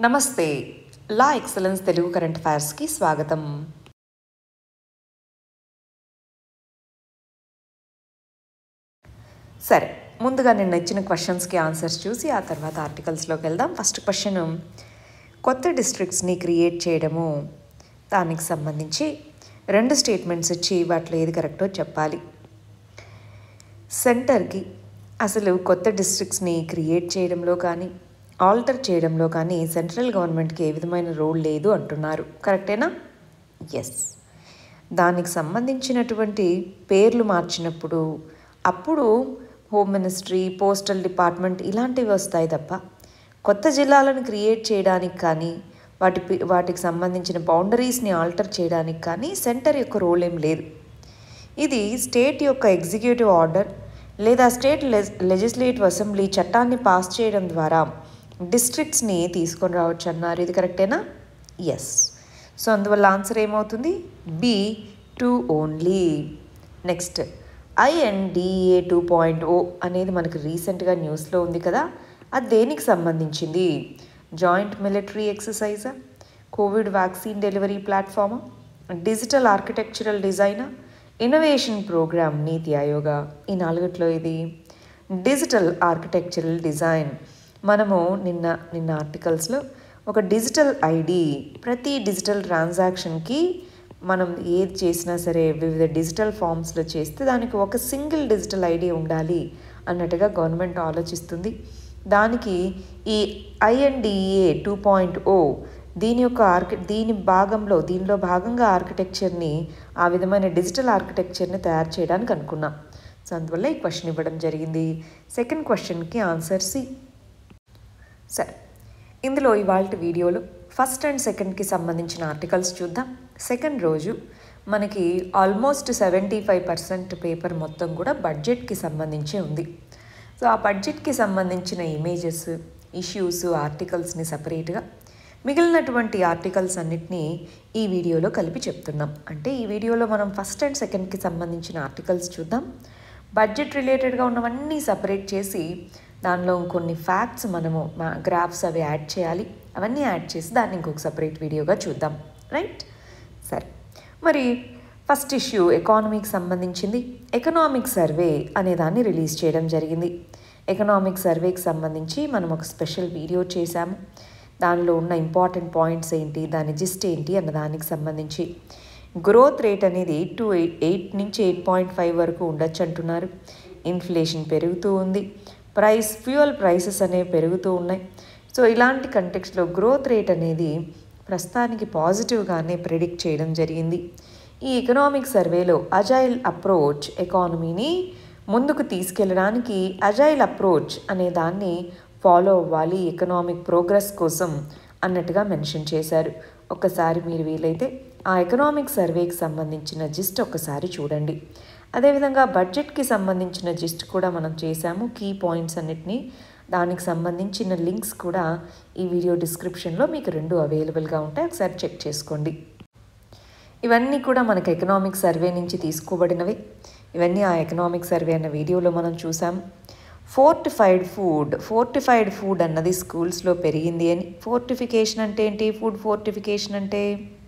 నమస్తే లా ఎక్సలెన్స్ తెలుగు కరెంట్ అఫైర్స్కి స్వాగతం సరే ముందుగా నేను ఇచ్చిన క్వశ్చన్స్కి ఆన్సర్స్ చూసి ఆ తర్వాత ఆర్టికల్స్లోకి వెళ్దాం ఫస్ట్ క్వశ్చన్ కొత్త డిస్ట్రిక్ట్స్ని క్రియేట్ చేయడము దానికి సంబంధించి రెండు స్టేట్మెంట్స్ ఇచ్చి వాటిలో ఏది కరెక్టో చెప్పాలి సెంటర్కి అసలు కొత్త డిస్ట్రిక్ట్స్ని క్రియేట్ చేయడంలో కానీ ఆల్టర్ చేయడంలో కానీ సెంట్రల్ గవర్నమెంట్కి ఏ విధమైన రోల్ లేదు అంటున్నారు కరెక్టేనా ఎస్ దానికి సంబంధించినటువంటి పేర్లు మార్చినప్పుడు అప్పుడు హోమ్ మినిస్ట్రీ పోస్టల్ డిపార్ట్మెంట్ ఇలాంటివి వస్తాయి తప్ప కొత్త జిల్లాలను క్రియేట్ చేయడానికి కానీ వాటి పి- వాటికి సంబంధించిన బౌండరీస్ని ఆల్టర్ చేయడానికి కానీ సెంటర్ యొక్క రోల్ ఏం లేదు ఇది స్టేట్ యొక్క ఎగ్జిక్యూటివ్ ఆర్డర్ లేదా స్టేట్ లెజిస్లేటివ్ అసెంబ్లీ చట్టాన్ని పాస్ చేయడం ద్వారా డిస్ట్రిక్ట్స్ని తీసుకొని రావచ్చు అన్నారు ఇది కరెక్టేనా ఎస్ సో అందువల్ల ఆన్సర్ ఏమవుతుంది B two only next I N D A two point O అనేది మనకి రీసెంట్గా న్యూస్లో ఉంది కదా అది దేనికి సంబంధించింది జాయింట్ మిలిటరీ ఎక్సర్సైజా కోవిడ్ వ్యాక్సిన్ డెలివరీ ప్లాట్ఫామా డిజిటల్ ఆర్కిటెక్చరల్ డిజైనా ఇన్నోవేషన్ ప్రోగ్రామ్ నీతి ఆయోగ ఈ నాలుగిట్లో ఇది డిజిటల్ ఆర్కిటెక్చరల్ డిజైన్ మనము నిన్న నిన్న ఆర్టికల్స్లో ఒక డిజిటల్ ఐడి ప్రతి డిజిటల్ ట్రాన్సాక్షన్కి మనం ఏది చేసినా సరే వివిధ డిజిటల్ ఫామ్స్లో చేస్తే దానికి ఒక సింగిల్ డిజిటల్ ఐడి ఉండాలి అన్నట్టుగా గవర్నమెంట్ ఆలోచిస్తుంది దానికి ఈ ఐఎన్డిఏ టూ పాయింట్ ఓ దీని యొక్క ఆర్కి దీని భాగంలో దీనిలో భాగంగా ఆర్కిటెక్చర్ని ఆ విధమైన డిజిటల్ ఆర్కిటెక్చర్ని తయారు చేయడానికి అనుకున్నాం సో అందువల్ల ఈ క్వశ్చన్ ఇవ్వడం జరిగింది సెకండ్ క్వశ్చన్కి ఆన్సర్ సి సరే ఇందులో ఇవాళ వీడియోలో ఫస్ట్ అండ్ సెకండ్కి సంబంధించిన ఆర్టికల్స్ చూద్దాం సెకండ్ రోజు మనకి almost seventy five percent paper మొత్తం కూడా బడ్జెట్కి సంబంధించి ఉంది సో ఆ బడ్జెట్కి సంబంధించిన ఇమేజెస్ ఇష్యూస్ ఆర్టికల్స్ని సపరేట్గా మిగిలినటువంటి ఆర్టికల్స్ అన్నిటినీ ఈ వీడియోలో కలిపి చెప్తున్నాం అంటే ఈ వీడియోలో మనం ఫస్ట్ అండ్ సెకండ్కి సంబంధించిన ఆర్టికల్స్ చూద్దాం బడ్జెట్ రిలేటెడ్గా ఉన్నవన్నీ సపరేట్ చేసి దానిలో కొన్ని ఫ్యాక్ట్స్ మనము గ్రాఫ్స్ అవి యాడ్ చేయాలి అవన్నీ యాడ్ చేసి దాన్ని ఇంకొక సపరేట్ వీడియోగా చూద్దాం రైట్ సరే మరి ఫస్ట్ ఇష్యూ ఎకానమీకి సంబంధించింది ఎకనామిక్ సర్వే అనే దాన్ని రిలీజ్ చేయడం జరిగింది ఎకనామిక్ సర్వేకి సంబంధించి మనం ఒక స్పెషల్ వీడియో చేశాము దానిలో ఉన్న ఇంపార్టెంట్ పాయింట్స్ ఏంటి దాని జిస్ట్ ఏంటి అన్న దానికి సంబంధించి గ్రోత్ రేట్ అనేది ఎయిట్ టు ఎయిట్ ఎయిట్ నుంచి ఎయిట్ పాయింట్ ఫైవ్ వరకు ఉండొచ్చు అంటున్నారు ఇన్ఫ్లేషన్ పెరుగుతూ ఉంది ప్రైస్ ఫ్యూయల్ ప్రైసెస్ అనేవి పెరుగుతూ ఉన్నాయి సో ఇలాంటి కంటెక్స్లో గ్రోత్ రేట్ అనేది ప్రస్తుతానికి పాజిటివ్గానే ప్రిడిక్ట్ చేయడం జరిగింది ఈ ఎకనామిక్ సర్వేలో అజైల్ అప్రోచ్ ఎకానమీని ముందుకు తీసుకెళ్ళడానికి అజైల్ అప్రోచ్ అనే దాన్ని ఫాలో అవ్వాలి ఎకనామిక్ ప్రోగ్రెస్ కోసం అన్నట్టుగా మెన్షన్ చేశారు ఒక్కసారి మీరు వీలైతే ఆ ఎకనామిక్ సర్వేకి సంబంధించిన జిస్ట్ ఒక్కసారి చూడండి అదేవిధంగా బడ్జెట్కి సంబంధించిన జిస్ట్ కూడా మనం చేశాము కీ పాయింట్స్ అన్నిటినీ దానికి సంబంధించిన లింక్స్ కూడా ఈ వీడియో డిస్క్రిప్షన్లో మీకు రెండు అవైలబుల్గా ఉంటాయి ఒకసారి చెక్ చేసుకోండి ఇవన్నీ కూడా మనకు ఎకనామిక్ సర్వే నుంచి తీసుకోబడినవి ఇవన్నీ ఆ ఎకనామిక్ సర్వే అన్న వీడియోలో మనం చూసాం ఫోర్టిఫైడ్ ఫుడ్ ఫోర్టిఫైడ్ ఫుడ్ అన్నది స్కూల్స్లో పెరిగింది అని ఫోర్టిఫికేషన్ అంటే ఏంటి ఫుడ్ ఫోర్టిఫికేషన్ అంటే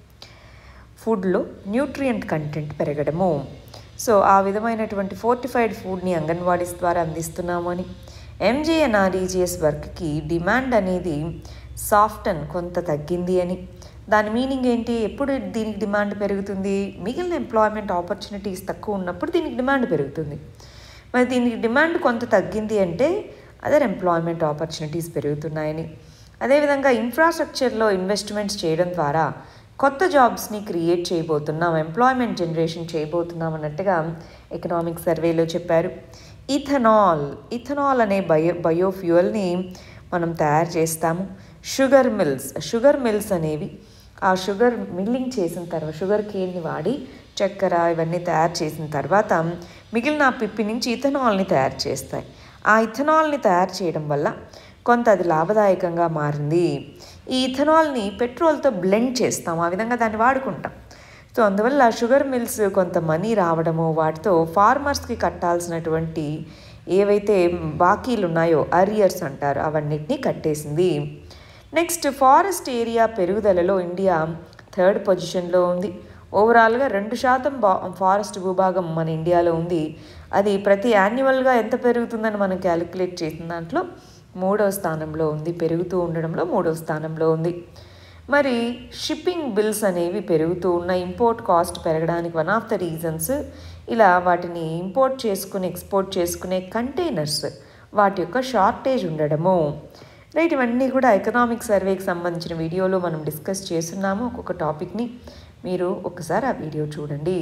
ఫుడ్లో న్యూట్రియంట్ కంటెంట్ పెరగడము సో ఆ విధమైనటువంటి ఫోర్టిఫైడ్ ఫుడ్ని అంగన్వాడీస్ ద్వారా అందిస్తున్నాము అని ఎంజేఎన్ఆర్ఈజిఎస్ వర్క్కి డిమాండ్ అనేది సాఫ్ట్ అండ్ కొంత తగ్గింది అని దాని మీనింగ్ ఏంటి ఎప్పుడు దీనికి డిమాండ్ పెరుగుతుంది మిగిలిన ఎంప్లాయ్మెంట్ ఆపర్చునిటీస్ తక్కువ ఉన్నప్పుడు దీనికి డిమాండ్ పెరుగుతుంది మరి దీనికి డిమాండ్ కొంత తగ్గింది అంటే అదర్ ఎంప్లాయ్మెంట్ ఆపర్చునిటీస్ పెరుగుతున్నాయని అదేవిధంగా ఇన్ఫ్రాస్ట్రక్చర్లో ఇన్వెస్ట్మెంట్స్ చేయడం ద్వారా కొత్త జాబ్స్ని క్రియేట్ చేయబోతున్నాం ఎంప్లాయ్మెంట్ జనరేషన్ చేయబోతున్నాం అన్నట్టుగా ఎకనామిక్ సర్వేలో చెప్పారు ఇథనాల్ ఇథనాల్ అనే బయో బయోఫ్యూయల్ని మనం తయారు చేస్తాము షుగర్ మిల్స్ షుగర్ మిల్స్ అనేవి ఆ షుగర్ మిల్లింగ్ చేసిన తర్వాత షుగర్ కేన్ని వాడి చక్కెర ఇవన్నీ తయారు చేసిన తర్వాత మిగిలిన ఆ పిప్పి నుంచి ఇథనాల్ని తయారు చేస్తాయి ఆ ఇథనాల్ని తయారు చేయడం వల్ల కొంత అది లాభదాయకంగా మారింది ఈ ఇథనాల్ని పెట్రోల్తో బ్లెండ్ చేస్తాం ఆ విధంగా దాన్ని వాడుకుంటాం సో అందువల్ల షుగర్ మిల్స్ కొంత మనీ రావడము వాటితో ఫార్మర్స్కి కట్టాల్సినటువంటి ఏవైతే బాకీలు ఉన్నాయో అరియర్స్ అంటారు అవన్నిటినీ కట్టేసింది నెక్స్ట్ ఫారెస్ట్ ఏరియా పెరుగుదలలో ఇండియా థర్డ్ పొజిషన్లో ఉంది ఓవరాల్గా రెండు శాతం బా ఫారెస్ట్ భూభాగం మన ఇండియాలో ఉంది అది ప్రతి యాన్యువల్గా ఎంత పెరుగుతుందని మనం క్యాలిక్యులేట్ చేసిన దాంట్లో మూడవ స్థానంలో ఉంది పెరుగుతూ ఉండడంలో మూడవ స్థానంలో ఉంది మరి షిప్పింగ్ బిల్స్ అనేవి పెరుగుతూ ఉన్న ఇంపోర్ట్ కాస్ట్ పెరగడానికి వన్ ఆఫ్ ద రీజన్స్ ఇలా వాటిని ఇంపోర్ట్ చేసుకుని ఎక్స్పోర్ట్ చేసుకునే కంటైనర్స్ వాటి యొక్క షార్టేజ్ ఉండడము రైట్ ఇవన్నీ కూడా ఎకనామిక్ సర్వేకి సంబంధించిన వీడియోలో మనం డిస్కస్ చేస్తున్నాము ఒక్కొక్క టాపిక్ని మీరు ఒకసారి ఆ వీడియో చూడండి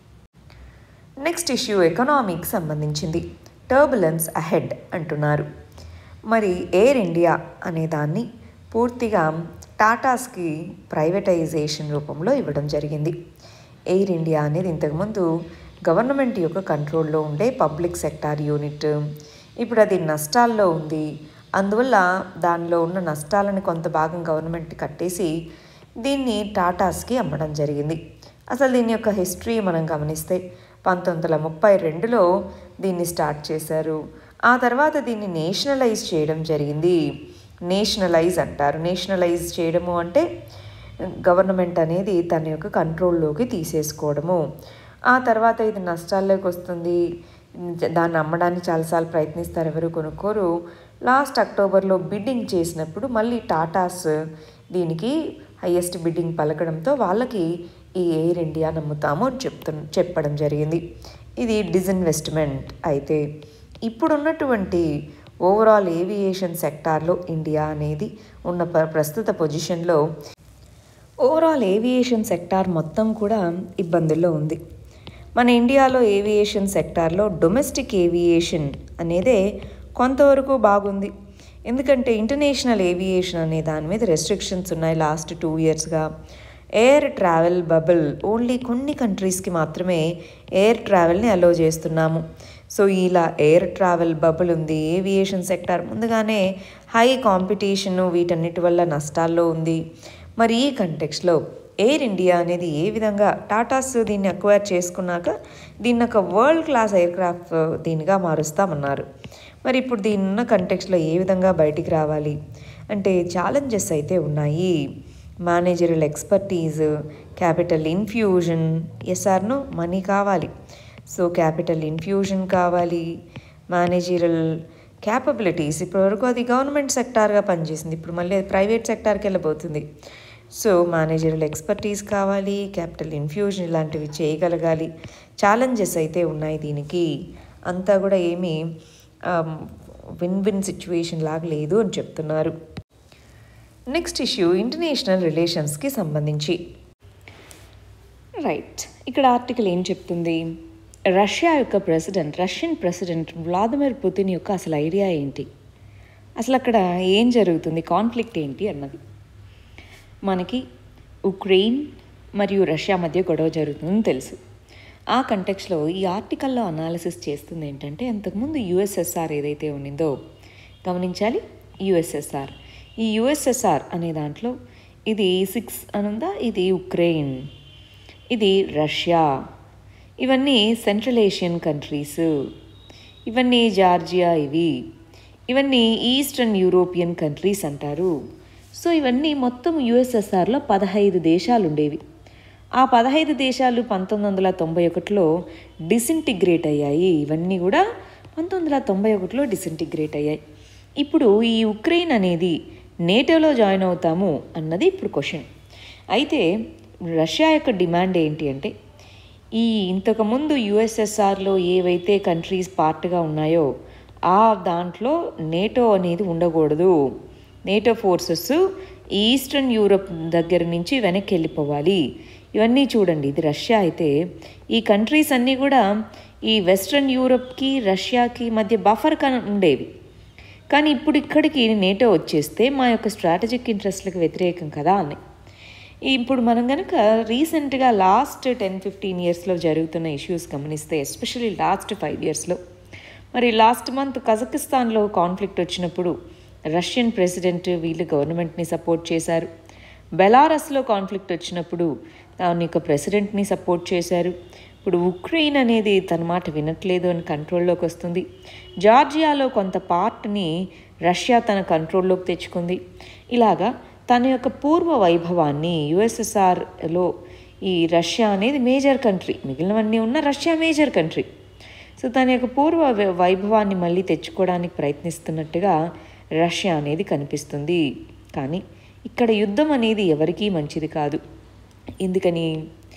నెక్స్ట్ ఇష్యూ ఎకనామీకి సంబంధించింది టర్బులెన్స్ అహెడ్ అంటున్నారు మరి ఎయిర్ ఇండియా అనే దాన్ని పూర్తిగా టాటాస్కి ప్రైవేటైజేషన్ రూపంలో ఇవ్వడం జరిగింది ఎయిర్ ఇండియా అనేది ఇంతకుముందు గవర్నమెంట్ యొక్క కంట్రోల్లో ఉండే పబ్లిక్ సెక్టార్ యూనిట్ ఇప్పుడు అది నష్టాల్లో ఉంది అందువల్ల దానిలో ఉన్న నష్టాలను కొంత భాగం గవర్నమెంట్ కట్టేసి దీన్ని టాటాస్కి అమ్మడం జరిగింది అసలు దీని యొక్క హిస్టరీ మనం గమనిస్తే పంతొమ్మిది వందల ముప్పై రెండులో దీన్ని స్టార్ట్ చేశారు ఆ తర్వాత దీన్ని నేషనలైజ్ చేయడం జరిగింది నేషనలైజ్ అంటారు నేషనలైజ్ చేయడము అంటే గవర్నమెంట్ అనేది తన యొక్క కంట్రోల్లోకి తీసేసుకోవడము ఆ తర్వాత ఇది నష్టాల్లోకి వస్తుంది దాన్ని అమ్మడానికి చాలాసార్లు ప్రయత్నిస్తారు ఎవరు కొనుక్కోరు లాస్ట్ అక్టోబర్లో బిడ్డింగ్ చేసినప్పుడు మళ్ళీ టాటాస్ దీనికి హయ్యెస్ట్ బిడ్డింగ్ పలకడంతో వాళ్ళకి ఈ ఎయిర్ ఇండియా నమ్ముతాము అని చెప్తు చెప్పడం జరిగింది ఇది డిజిన్వెస్ట్మెంట్ అయితే ఇప్పుడున్నటువంటి ఓవరాల్ ఏవియేషన్ సెక్టార్లో ఇండియా అనేది ఉన్న ప్ర- ప్రస్తుత పొజిషన్లో ఓవరాల్ ఏవియేషన్ సెక్టార్ మొత్తం కూడా ఇబ్బందుల్లో ఉంది మన ఇండియాలో ఏవియేషన్ సెక్టార్లో డొమెస్టిక్ ఏవియేషన్ అనేదే కొంతవరకు బాగుంది ఎందుకంటే ఇంటర్నేషనల్ ఏవియేషన్ అనే దాని మీద రెస్ట్రిక్షన్స్ ఉన్నాయి లాస్ట్ టూ ఇయర్స్గా ఎయిర్ ట్రావెల్ బబుల్ ఓన్లీ కొన్ని కంట్రీస్కి మాత్రమే ఎయిర్ ట్రావెల్ని అలో చేస్తున్నాము సో ఇలా ఎయిర్ ట్రావెల్ బబుల్ ఉంది ఏవియేషన్ సెక్టార్ ముందుగానే హై కాంపిటీషన్ వీటన్నిటి వల్ల నష్టాల్లో ఉంది మరి ఈ కంటెక్స్లో ఎయిర్ ఇండియా అనేది ఏ విధంగా టాటాస్ దీన్ని అక్వైర్ చేసుకున్నాక దీన్ని ఒక వరల్డ్ క్లాస్ ఎయిర్ క్రాఫ్ట్ దీనిగా మారుస్తామన్నారు మరి ఇప్పుడు దీని ఉన్న కంటెక్స్లో ఏ విధంగా బయటికి రావాలి అంటే ఛాలెంజెస్ అయితే ఉన్నాయి మేనేజరల్ ఎక్స్పర్టీజ్ క్యాపిటల్ ఇన్ఫ్యూజన్ ఎస్ఆర్ను మనీ కావాలి సో క్యాపిటల్ ఇన్ఫ్యూజన్ కావాలి మేనేజరల్ క్యాపబిలిటీస్ ఇప్పటివరకు అది గవర్నమెంట్ సెక్టార్గా పనిచేసింది ఇప్పుడు మళ్ళీ అది ప్రైవేట్ సెక్టార్కి వెళ్ళబోతుంది సో మేనేజరల్ ఎక్స్పర్టీస్ కావాలి క్యాపిటల్ ఇన్ఫ్యూజన్ ఇలాంటివి చేయగలగాలి ఛాలెంజెస్ అయితే ఉన్నాయి దీనికి అంతా కూడా ఏమీ విన్ విన్ సిచ్యువేషన్ లాగా లేదు అని చెప్తున్నారు నెక్స్ట్ ఇష్యూ ఇంటర్నేషనల్ రిలేషన్స్కి సంబంధించి రైట్ ఇక్కడ ఆర్టికల్ ఏం చెప్తుంది రష్యా యొక్క president Russian president Vladimir Putin యొక్క అసలు ఐడియా ఏంటి అసలు అక్కడ ఏం జరుగుతుంది కాన్ఫ్లిక్ట్ ఏంటి అన్నది మనకి ఉక్రెయిన్ మరియు రష్యా మధ్య గొడవ జరుగుతుందని తెలుసు ఆ కంటెక్స్లో ఈ ఆర్టికల్లో అనాలిసిస్ చేస్తుంది ఏంటంటే అంతకుముందు యుఎస్ఎస్ఆర్ ఏదైతే ఉండిందో గమనించాలి యుఎస్ఎస్ఆర్ ఈ యుఎస్ఎస్ఆర్ అనే దాంట్లో ఇది సిక్స్ అనుందా ఇది ఉక్రెయిన్ ఇది రష్యా ఇవన్నీ సెంట్రల్ ఏషియన్ కంట్రీస్ ఇవన్నీ జార్జియా ఇవి ఇవన్నీ ఈస్టర్న్ యూరోపియన్ కంట్రీస్ అంటారు సో ఇవన్నీ మొత్తం యుఎస్ఎస్ఆర్లో పదహైదు దేశాలు ఉండేవి ఆ పదహైదు దేశాలు పంతొమ్మిది వందల తొంభై ఒకటిలో డిసింటిగ్రేట్ అయ్యాయి ఇవన్నీ కూడా పంతొమ్మిది వందల తొంభై ఒకటిలో డిసింటిగ్రేట్ అయ్యాయి ఇప్పుడు ఈ ఉక్రెయిన్ అనేది నేటోలో జాయిన్ అవుతాము అన్నది ఇప్పుడు క్వశ్చన్ అయితే రష్యా యొక్క డిమాండ్ ఏంటి అంటే ఈ ఇంతకుముందు యుఎస్ఎస్ఆర్లో ఏవైతే కంట్రీస్ పార్ట్గా ఉన్నాయో ఆ దాంట్లో నేటో అనేది ఉండకూడదు నేటో ఫోర్సెస్ ఈస్టర్న్ యూరప్ దగ్గర నుంచి వెనక్కి వెళ్ళిపోవాలి ఇవన్నీ చూడండి ఇది రష్యా అయితే ఈ కంట్రీస్ అన్నీ కూడా ఈ వెస్ట్రన్ యూరప్కి రష్యాకి మధ్య బఫర్ కా ఉండేవి కానీ ఇప్పుడు ఇక్కడికి నేటో వచ్చేస్తే మా యొక్క స్ట్రాటజిక్ ఇంట్రెస్ట్లకు వ్యతిరేకం కదా అని ఇప్పుడు మనం కనుక రీసెంట్గా లాస్ట్ టెన్ ఫిఫ్టీన్ ఇయర్స్లో జరుగుతున్న ఇష్యూస్ గమనిస్తే ఎస్పెషల్లీ లాస్ట్ ఫైవ్ ఇయర్స్లో మరి లాస్ట్ మంత్ కజకిస్తాన్లో కాన్ఫ్లిక్ట్ వచ్చినప్పుడు రష్యన్ ప్రెసిడెంట్ వీళ్ళు గవర్నమెంట్ని సపోర్ట్ చేశారు బెలారస్లో కాన్ఫ్లిక్ట్ వచ్చినప్పుడు దాని యొక్క ప్రెసిడెంట్ని సపోర్ట్ చేశారు ఇప్పుడు ఉక్రెయిన్ అనేది తన మాట వినట్లేదు అని కంట్రోల్లోకి వస్తుంది జార్జియాలో కొంత పార్ట్ని రష్యా తన కంట్రోల్లోకి తెచ్చుకుంది ఇలాగా తన యొక్క పూర్వ వైభవాన్ని యుఎస్ఎస్ఆర్లో ఈ రష్యా అనేది మేజర్ కంట్రీ మిగిలినవన్నీ ఉన్న రష్యా మేజర్ కంట్రీ సో తన యొక్క పూర్వ వై- వైభవాన్ని మళ్ళీ తెచ్చుకోవడానికి ప్రయత్నిస్తున్నట్టుగా రష్యా అనేది కనిపిస్తుంది కానీ ఇక్కడ యుద్ధం అనేది ఎవరికీ మంచిది కాదు ఎందుకని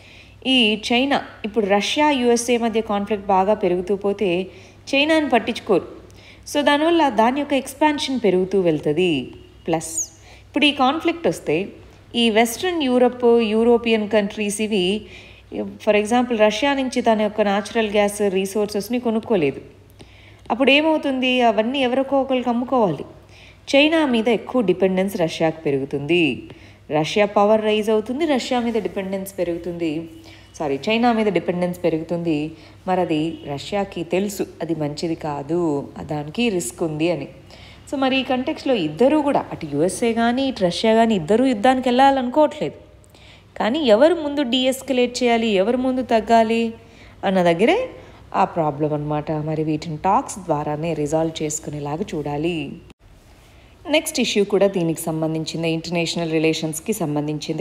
ఈ చైనా ఇప్పుడు రష్యా యుఎస్ఏ మధ్య కాన్ఫ్లిక్ట్ బాగా పెరుగుతూ పోతే చైనాని పట్టించుకోరు సో దానివల్ల దాని యొక్క ఎక్స్పాన్షన్ పెరుగుతూ వెళ్తుంది ప్లస్ ఇప్పుడు ఈ కాన్ఫ్లిక్ట్ వస్తే ఈ వెస్ట్రన్ యూరప్ యూరోపియన్ కంట్రీస్ ఇవి ఫర్ ఎగ్జాంపుల్ రష్యా నుంచి తన యొక్క న్యాచురల్ గ్యాస్ రీసోర్సెస్ని కొనుక్కోలేదు అప్పుడు ఏమవుతుంది అవన్నీ ఎవరికో ఒకరికి అమ్ముకోవాలి చైనా మీద ఎక్కువ డిపెండెన్స్ రష్యాకు పెరుగుతుంది రష్యా పవర్ రైజ్ అవుతుంది రష్యా మీద డిపెండెన్స్ పెరుగుతుంది సారీ చైనా మీద డిపెండెన్స్ పెరుగుతుంది మరి అది రష్యాకి తెలుసు అది మంచిది కాదు దానికి రిస్క్ ఉంది అని సో మరి ఈ కంటెక్స్లో ఇద్దరూ కూడా అటు యుఎస్ఏ కానీ ఇటు రష్యా కానీ ఇద్దరూ యుద్ధానికి వెళ్ళాలనుకోవట్లేదు కానీ ఎవరు ముందు డీఎస్కలేట్ చేయాలి ఎవరు ముందు తగ్గాలి అన్న దగ్గరే ఆ ప్రాబ్లం అన్నమాట మరి వీటిని టాక్స్ ద్వారానే రిజాల్వ్ చేసుకునేలాగా చూడాలి నెక్స్ట్ ఇష్యూ కూడా దీనికి సంబంధించింది ఇంటర్నేషనల్ రిలేషన్స్కి సంబంధించింది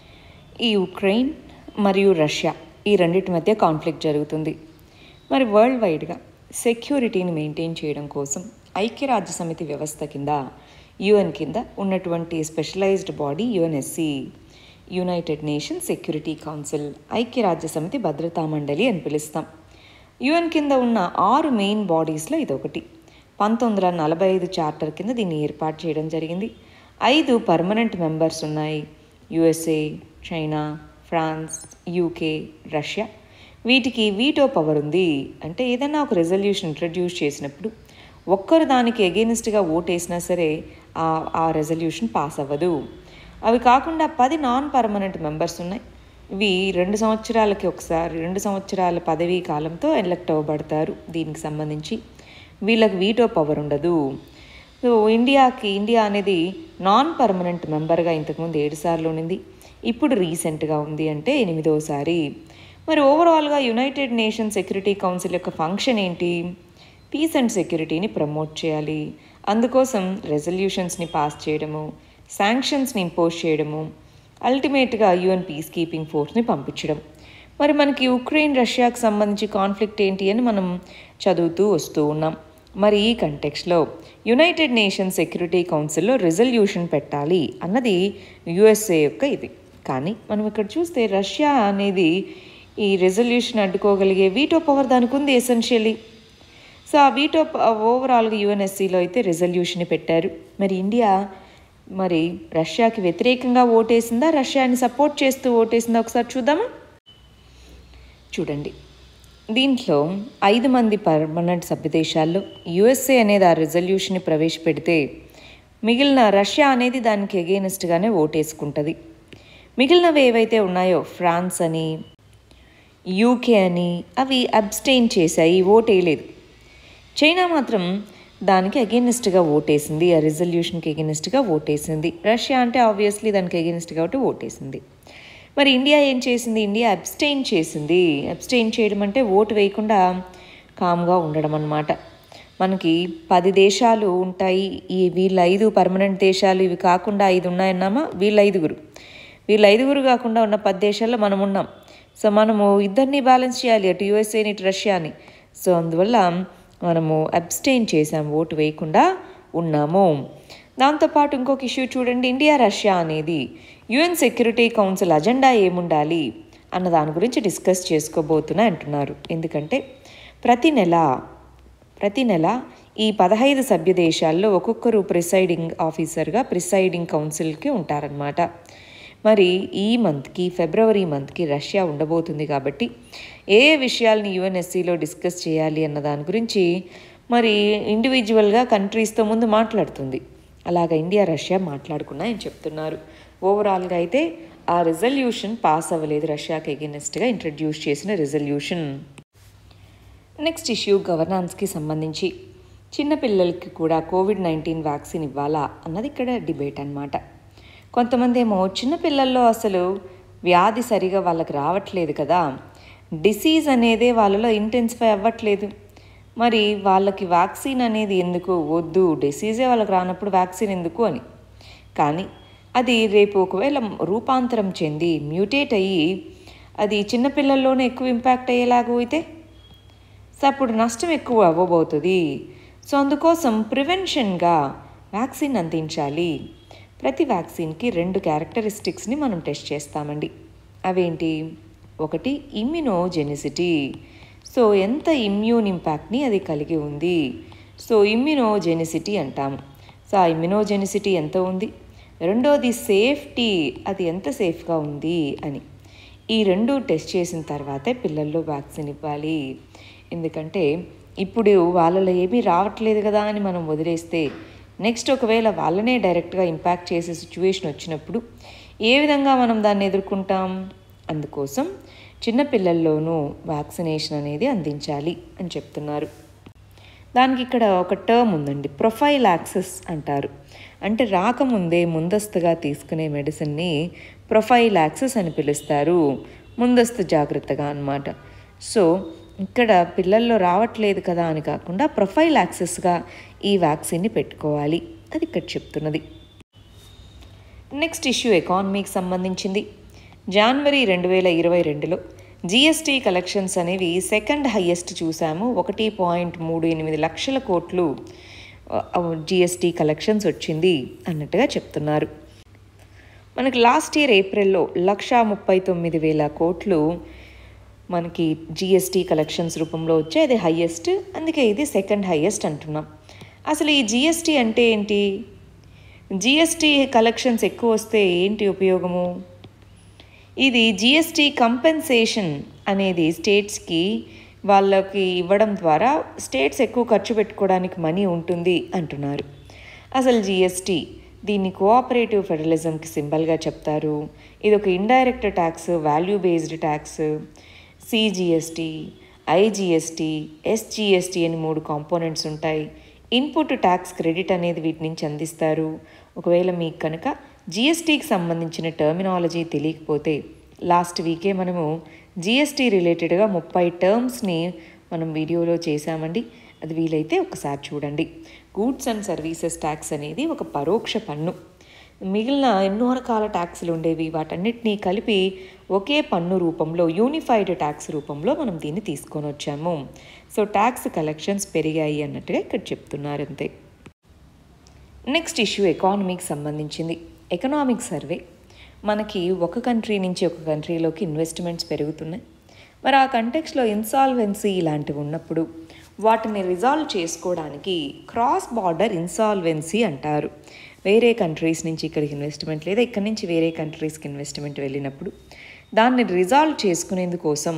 ఈ ఉక్రెయిన్ మరియు రష్యా ఈ రెండింటి మధ్య కాన్ఫ్లిక్ట్ జరుగుతుంది మరి వరల్డ్ వైడ్గా సెక్యూరిటీని మెయింటైన్ చేయడం కోసం ఐక్యరాజ్య సమితి వ్యవస్థ కింద యుఎన్ కింద ఉన్నటువంటి specialized body UNSC United Nation Security Council ఐక్యరాజ్య సమితి భద్రతా మండలి అని పిలుస్తాం యుఎన్ కింద ఉన్న ఆరు మెయిన్ బాడీస్లో ఇదొకటి పంతొమ్మిది వందల నలభై ఐదు చార్టర్ కింద దీన్ని ఏర్పాటు చేయడం జరిగింది ఐదు పర్మనెంట్ మెంబర్స్ ఉన్నాయి USA China France UK Russia వీటికి వీటో పవర్ ఉంది అంటే ఏదైనా ఒక రెజల్యూషన్ ఇంట్రడ్యూస్ చేసినప్పుడు ఒక్కరు దానికి ఎగెనిస్ట్గా ఓటేసినా సరే ఆ ఆ రెజల్యూషన్ పాస్ అవ్వదు అవి కాకుండా పది నాన్ పర్మనెంట్ మెంబర్స్ ఉన్నాయి ఇవి రెండు సంవత్సరాలకి ఒకసారి రెండు సంవత్సరాల పదవీ కాలంతో ఎలక్ట్ అవ్వబడతారు దీనికి సంబంధించి వీళ్ళకి వీటో పవర్ ఉండదు సో ఇండియాకి ఇండియా అనేది నాన్ పర్మనెంట్ మెంబర్గా ఇంతకుముందు ఏడు సార్లు ఉండింది ఇప్పుడు రీసెంట్గా ఉంది అంటే ఎనిమిదోసారి మరి ఓవరాల్గా యునైటెడ్ నేషన్ సెక్యూరిటీ కౌన్సిల్ యొక్క ఫంక్షన్ ఏంటి పీస్ అండ్ సెక్యూరిటీని ప్రమోట్ చేయాలి అందుకోసం రెజల్యూషన్స్ని పాస్ చేయడము శాంక్షన్స్ని ఇంపోజ్ చేయడము అల్టిమేట్గా యుఎన్ పీస్ కీపింగ్ ఫోర్స్ని పంపించడం మరి మనకి ఉక్రెయిన్ రష్యాకి సంబంధించి కాన్ఫ్లిక్ట్ ఏంటి అని మనం చదువుతూ వస్తూ ఉన్నాం మరి ఈ కంటెక్స్లో యునైటెడ్ నేషన్ సెక్యూరిటీ కౌన్సిల్లో రిజల్యూషన్ పెట్టాలి అన్నది యుఎస్ఏ యొక్క ఇది కానీ మనం ఇక్కడ చూస్తే రష్యా అనేది ఈ రెజల్యూషన్ అడ్డుకోగలిగే వీటో పవర్ దానికి ఉంది ఎసెన్షియలీ సో ఆ వీటో ఓవరాల్గా యుఎన్ఎస్సిలో అయితే రెజల్యూషన్ పెట్టారు మరి ఇండియా మరి రష్యాకి వ్యతిరేకంగా ఓటేసిందా రష్యాని సపోర్ట్ చేస్తూ ఓటేసిందా ఒకసారి చూద్దామా చూడండి దీంట్లో ఐదు మంది పర్మనెంట్ సభ్యదేశాల్లో యుఎస్ఏ అనేది ఆ రెజల్యూషన్ని ప్రవేశపెడితే మిగిలిన రష్యా అనేది దానికి ఎగెయినెస్ట్గానే ఓటేసుకుంటుంది మిగిలినవి ఏవైతే ఉన్నాయో ఫ్రాన్స్ అని యూకే అని అవి అబ్స్టెయిన్ చేశాయి ఓట్ వేయలేదు చైనా మాత్రం దానికి అగెనిస్ట్గా ఓటేసింది ఆ రిజల్యూషన్కి అగెనిస్ట్గా ఓటేసింది రష్యా అంటే ఆబ్వియస్లీ దానికి అగెనిస్ట్ కాబట్టి ఓటేసింది మరి ఇండియా ఏం చేసింది ఇండియా అబ్స్టెయిన్ చేసింది అబ్స్టెయిన్ చేయడం అంటే ఓటు వేయకుండా కామ్గా ఉండడం అన్నమాట మనకి పది దేశాలు ఉంటాయి ఈ వీళ్ళ ఐదు పర్మనెంట్ దేశాలు ఇవి కాకుండా ఐదు ఉన్నాయన్నామా వీళ్ళ ఐదుగురు వీళ్ళ ఐదుగురు కాకుండా ఉన్న పది దేశాల్లో మనం ఉన్నాం సో మనము ఇద్దరిని బ్యాలెన్స్ చేయాలి అటు యుఎస్ఏని ఇటు రష్యాని సో అందువల్ల మనము అబ్స్టెయిన్ చేసాం ఓటు వేయకుండా ఉన్నాము దాంతోపాటు ఇంకొక ఇష్యూ చూడండి ఇండియా రష్యా అనేది యుఎన్ సెక్యూరిటీ కౌన్సిల్ అజెండా ఏముండాలి అన్న దాని గురించి డిస్కస్ చేసుకోబోతున్నా అంటున్నారు ఎందుకంటే ప్రతి నెల ప్రతి నెల ఈ పదహైదు సభ్య దేశాల్లో ఒక్కొక్కరు ప్రిసైడింగ్ ఆఫీసర్గా ప్రిసైడింగ్ కౌన్సిల్కి ఉంటారనమాట మరి ఈ మంత్కి ఫిబ్రవరి మంత్కి రష్యా ఉండబోతుంది కాబట్టి ఏ ఏ విషయాల్ని యుఎన్ఎస్సిలో డిస్కస్ చేయాలి అన్న దాని గురించి మరి ఇండివిజువల్గా కంట్రీస్తో ముందు మాట్లాడుతుంది అలాగ ఇండియా రష్యా మాట్లాడుకున్నాయని చెప్తున్నారు ఓవరాల్గా అయితే ఆ రిజల్యూషన్ పాస్ అవ్వలేదు రష్యాకి ఎగెనెస్ట్గా ఇంట్రడ్యూస్ చేసిన రిజల్యూషన్ నెక్స్ట్ ఇష్యూ గవర్నాన్స్కి సంబంధించి చిన్నపిల్లలకి కూడా కోవిడ్ నైన్టీన్ వ్యాక్సిన్ ఇవ్వాలా అన్నది ఇక్కడ డిబేట్ అనమాట కొంతమంది ఏమో చిన్నపిల్లల్లో అసలు వ్యాధి సరిగా వాళ్ళకి రావట్లేదు కదా డిసీజ్ అనేదే వాళ్ళలో ఇంటెన్సిఫై అవ్వట్లేదు మరి వాళ్ళకి వ్యాక్సిన్ అనేది ఎందుకు వద్దు డిసీజే వాళ్ళకి రానప్పుడు వ్యాక్సిన్ ఎందుకు అని కానీ అది రేపు ఒకవేళ రూపాంతరం చెంది మ్యూటేట్ అయ్యి అది చిన్నపిల్లల్లోనే ఎక్కువ ఇంపాక్ట్ అయ్యేలాగా అయితే సో అప్పుడు నష్టం ఎక్కువ అవ్వబోతుంది సో అందుకోసం ప్రివెన్షన్గా వ్యాక్సిన్ అందించాలి ప్రతి వ్యాక్సిన్కి రెండు క్యారెక్టరిస్టిక్స్ని మనం టెస్ట్ చేస్తామండి అవేంటి ఒకటి ఇమ్యునోజెనిసిటీ సో ఎంత ఇమ్యూన్ ఇంపాక్ట్ని అది కలిగి ఉంది సో ఇమ్యునోజెనిసిటీ అంటాము సో ఆ ఇమ్యునోజెనిసిటీ ఎంత ఉంది రెండోది సేఫ్టీ అది ఎంత సేఫ్గా ఉంది అని ఈ రెండు టెస్ట్ చేసిన తర్వాతే పిల్లల్లో వ్యాక్సిన్ ఇవ్వాలి ఎందుకంటే ఇప్పుడు వాళ్ళలో ఏమీ రావట్లేదు కదా అని మనం వదిలేస్తే నెక్స్ట్ ఒకవేళ వాళ్ళనే డైరెక్ట్గా ఇంపాక్ట్ చేసే సిచ్యువేషన్ వచ్చినప్పుడు ఏ విధంగా మనం దాన్ని ఎదుర్కొంటాం అందుకోసం చిన్నపిల్లల్లోనూ వ్యాక్సినేషన్ అనేది అందించాలి అని చెప్తున్నారు దానికి ఇక్కడ ఒక టర్మ్ ఉందండి ప్రొఫైల్ యాక్సెస్ అంటారు అంటే రాకముందే ముందస్తుగా తీసుకునే మెడిసిన్ని ప్రొఫైల్ యాక్సెస్ అని పిలుస్తారు ముందస్తు జాగ్రత్తగా అన్నమాట సో ఇక్కడ పిల్లల్లో రావట్లేదు కదా అని కాకుండా ప్రొఫైల్ యాక్సెస్గా ఈ వ్యాక్సిన్ని పెట్టుకోవాలి అది ఇక్కడ చెప్తున్నది నెక్స్ట్ ఇష్యూ ఎకానమీకి సంబంధించింది జనవరి రెండు వేల ఇరవై రెండులో జిఎస్టీ కలెక్షన్స్ అనేవి సెకండ్ హయ్యెస్ట్ చూసాము ఒకటి పాయింట్ మూడు ఎనిమిది లక్షల కోట్లు జిఎస్టీ కలెక్షన్స్ వచ్చింది అన్నట్టుగా చెప్తున్నారు మనకి లాస్ట్ ఇయర్ ఏప్రిల్లో లక్షా ముప్పై తొమ్మిది వేల కోట్లు మనకి జిఎస్టీ కలెక్షన్స్ రూపంలో వచ్చాయి అది హయ్యెస్ట్ అందుకే ఇది సెకండ్ హయ్యెస్ట్ అంటున్నాం అసలు ఈ జిఎస్టీ అంటే ఏంటి జిఎస్టీ కలెక్షన్స్ ఎక్కువ వస్తే ఏంటి ఉపయోగము ఇది జిఎస్టీ కంపెన్సేషన్ అనేది స్టేట్స్కి వాళ్ళకి ఇవ్వడం ద్వారా స్టేట్స్ ఎక్కువ ఖర్చు పెట్టుకోవడానికి మనీ ఉంటుంది అంటున్నారు అసలు జిఎస్టీ దీన్ని కోఆపరేటివ్ ఫెడరలిజంకి సింబల్గా చెప్తారు ఇది ఒక indirect tax value based tax CGST IGST SGST అని మూడు కాంపోనెంట్స్ ఉంటాయి ఇన్పుట్ ట్యాక్స్ క్రెడిట్ అనేది వీటి నుంచి అందిస్తారు ఒకవేళ మీకు కనుక జిఎస్టీకి సంబంధించిన టర్మినాలజీ తెలియకపోతే లాస్ట్ వీకే మనము జిఎస్టీ రిలేటెడ్గా ముప్పై టర్మ్స్ని మనం వీడియోలో చేశామండి అది వీలైతే ఒకసారి చూడండి గూడ్స్ అండ్ సర్వీసెస్ ట్యాక్స్ అనేది ఒక పరోక్ష పన్ను మిగిలిన ఎన్నో రకాల ట్యాక్స్లు ఉండేవి వాటన్నిటినీ కలిపి ఒకే పన్ను రూపంలో యూనిఫైడ్ ట్యాక్స్ రూపంలో మనం దీన్ని తీసుకొని వచ్చాము సో ట్యాక్స్ కలెక్షన్స్ పెరిగాయి అన్నట్టుగా ఇక్కడ చెప్తున్నారు అంతే నెక్స్ట్ ఇష్యూ ఎకానమీకి సంబంధించింది ఎకనామిక్ సర్వే మనకి ఒక కంట్రీ నుంచి ఒక కంట్రీలోకి ఇన్వెస్ట్మెంట్స్ పెరుగుతున్నాయి మరి ఆ కంటెక్స్లో ఇన్సాల్వెన్సీ ఇలాంటివి ఉన్నప్పుడు వాటిని రిజాల్వ్ చేసుకోవడానికి క్రాస్ బార్డర్ ఇన్సాల్వెన్సీ అంటారు వేరే కంట్రీస్ నుంచి ఇక్కడికి ఇన్వెస్ట్మెంట్ లేదా ఇక్కడి నుంచి వేరే కంట్రీస్కి ఇన్వెస్ట్మెంట్ వెళ్ళినప్పుడు దాన్ని రిజాల్వ్ చేసుకునేందుకోసం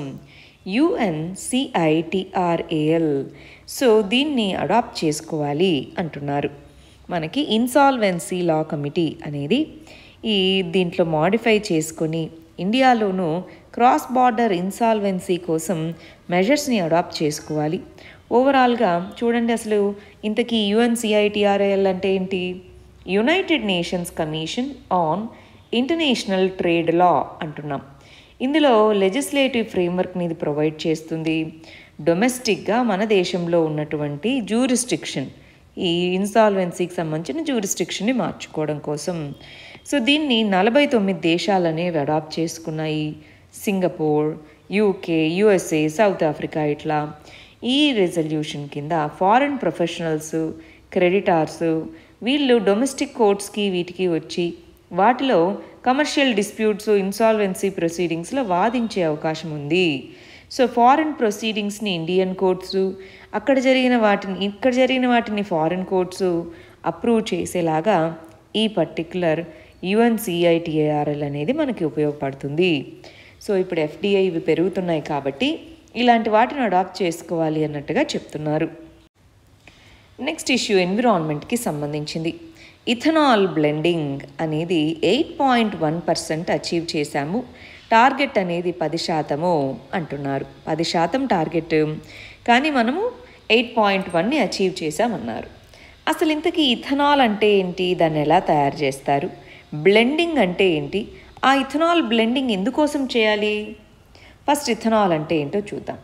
యుఎన్సిఐటిఆర్ఏఎల్ సో దీన్ని అడాప్ట్ చేసుకోవాలి అంటున్నారు మనకి ఇన్సాల్వెన్సీ లా కమిటీ అనేది ఈ దీంట్లో మాడిఫై చేసుకొని ఇండియాలోనూ క్రాస్ బార్డర్ ఇన్సాల్వెన్సీ కోసం మెజర్స్ని అడాప్ట్ చేసుకోవాలి ఓవరాల్గా చూడండి అసలు ఇంతకీ యుఎన్సిఐటిఆర్ఎల్ అంటే ఏంటి United Nations Commission on International Trade Law అంటున్నాం ఇందులో లెజిస్లేటివ్ ఫ్రేమ్వర్క్ని ఇది ప్రొవైడ్ చేస్తుంది డొమెస్టిక్గా మన దేశంలో ఉన్నటువంటి జూరిస్టిక్షన్ ఈ ఇన్సాల్వెన్సీకి సంబంధించిన జూరిస్టిక్షన్ని మార్చుకోవడం కోసం సో దీన్ని నలభై తొమ్మిది దేశాలు అనేవి అడాప్ట్ చేసుకున్నాయి Singapore UK USA South Africa ఇట్లా ఈ రెజల్యూషన్ కింద ఫారెన్ ప్రొఫెషనల్స్ క్రెడిటార్స్ వీళ్ళు డొమెస్టిక్ కోర్ట్స్కి వీటికి వచ్చి వాటిలో కమర్షియల్ డిస్ప్యూట్స్ ఇన్సాల్వెన్సీ ప్రొసీడింగ్స్లో వాదించే అవకాశం ఉంది సో ఫారెన్ ప్రొసీడింగ్స్ని ఇండియన్ కోర్ట్స్ అక్కడ జరిగిన వాటిని ఇక్కడ జరిగిన వాటిని ఫారెన్ కోర్ట్స్ అప్రూవ్ చేసేలాగా ఈ పర్టిక్యులర్ యుఎన్సిఐటిఏఆర్ఎల్ అనేది మనకి ఉపయోగపడుతుంది సో ఇప్పుడు ఎఫ్డిఐ ఇవి పెరుగుతున్నాయి కాబట్టి ఇలాంటి వాటిని అడాప్ట్ చేసుకోవాలి అన్నట్టుగా చెప్తున్నారు నెక్స్ట్ ఇష్యూ ఎన్విరాన్మెంట్కి సంబంధించింది ఇథనాల్ బ్లెండింగ్ అనేది eight point one percent achieve చేశాము టార్గెట్ అనేది పది శాతము అంటున్నారు పది శాతం టార్గెట్ కానీ మనము ఎయిట్ పాయింట్ వన్ని అచీవ్ చేశామన్నారు అసలు ఇంతకీ ఇథనాల్ అంటే ఏంటి దాన్ని ఎలా తయారు చేస్తారు బ్లెండింగ్ అంటే ఏంటి ఆ ఇథనాల్ బ్లెండింగ్ ఎందుకోసం చేయాలి ఫస్ట్ ఇథనాల్ అంటే ఏంటో చూద్దాం